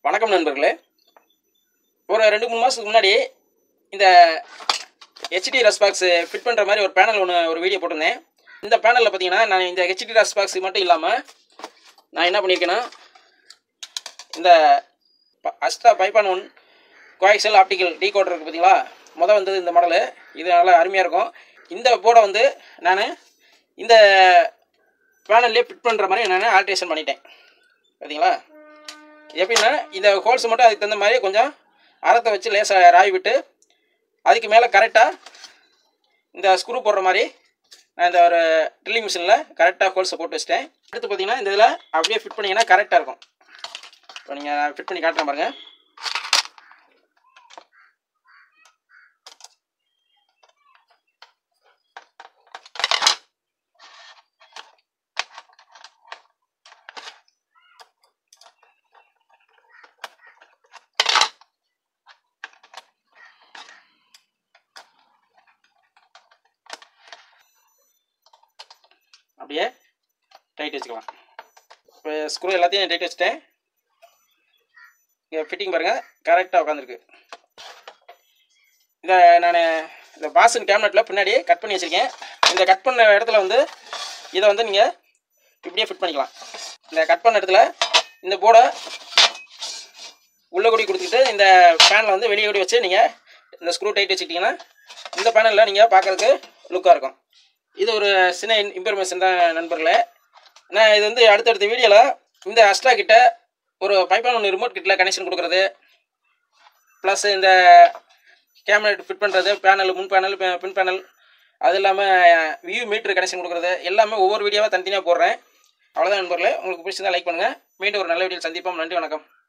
வணக்கம் நண்பர்களே ஒரு ரெண்டு மூணு மாதத்துக்கு முன்னாடி இந்த ஹெச்டி ரெஸ்பாக்ஸ் ஃபிட் பண்ணுற மாதிரி ஒரு பேனல் ஒன்று ஒரு வீடியோ போட்டிருந்தேன் இந்த பேனலில் பார்த்தீங்கன்னா நான் இந்த ஹெச்டி ரெஸ்பாக்ஸ் மட்டும் இல்லாமல் நான் என்ன பண்ணியிருக்கேன்னா இந்த ப- அஸ்ட்ரா பைப்பான் one coaxial optical decoder இருக்குது பார்த்தீங்களா மொதல் வந்தது இந்த மாடலு இது நல்லா அருமையாக இருக்கும் இந்த போர்டை வந்து நான் இந்த பேனல்லே ஃபிட் பண்ணுற மாதிரி நான் ஆல்ட்ரேஷன் பண்ணிட்டேன் பார்த்தீங்களா எப்படின்னா இந்த ஹோல்ஸ் மட்டும் அதுக்கு தகுந்த மாதிரி கொஞ்சம் அறத்தை வச்சு லேசாக ராய் விட்டு அதுக்கு மேலே கரெக்டாக இந்த ஸ்க்ரூ போடுற மாதிரி நான் இந்த ஒரு ட்ரில்லிங் மிஷினில் கரெக்டாக ஹோல்ஸை போட்டு வச்சிட்டேன் அடுத்து பார்த்தீங்கன்னா இந்த இதில் அப்படியே ஃபிட் பண்ணிங்கன்னா கரெக்டாக இருக்கும் இப்போ நீங்கள் ஃபிட் பண்ணி காட்டுறேன் பாருங்கள் அப்படியே டைட் வச்சுக்கலாம் இப்போ ஸ்க்ரூ எல்லாத்தையும் டைட் வச்சுட்டேன் இங்கே ஃபிட்டிங் பாருங்கள் கரெக்டாக உட்காந்துருக்கு இதை நான் இந்த பாசன் கேபினட்டில் பின்னாடி கட் பண்ணி வச்சுருக்கேன் இந்த கட் பண்ண இடத்துல வந்து இதை வந்து நீங்கள் இப்படியே ஃபிட் பண்ணிக்கலாம் இந்த கட் பண்ண இடத்துல இந்த போர்டை உள்ள கூடி கொடுத்துட்டு இந்த பேனில் வந்து வெளியே கூடி வச்சு நீங்கள் இந்த ஸ்க்ரூ டைட் வச்சுக்கிட்டிங்கன்னா இந்த பேனலில் நீங்கள் பார்க்குறதுக்கு லுக்காக இருக்கும் இது ஒரு சின்ன இன்ஃபர்மேஷன் தான் நண்பர்களே நான் இது வந்து அடுத்தடுத்த வீடியோவில் இந்த அஸ்ட்ரா கிட்ட ஒரு பைப்பான் ஒன்று ரிமோட் கிட்டில் கனெக்ஷன் கொடுக்குறது ப்ளஸ் இந்த கேமரா ஃபிட் பண்ணுறது பேனல் முன் பேனல் பின் பேனல் அது இல்லாமல் வியூ மீட்டர் கனெக்ஷன் கொடுக்குறது எல்லாமே ஒவ்வொரு வீடியோவாக தனித்தனியாக போடுறேன் அவ்வளோதான் நண்பர்களே உங்களுக்கு பிடிச்சிருந்தா லைக் பண்ணுங்கள் மீண்டும் ஒரு நல்ல வீடியோ சந்திப்போம் நன்றி வணக்கம்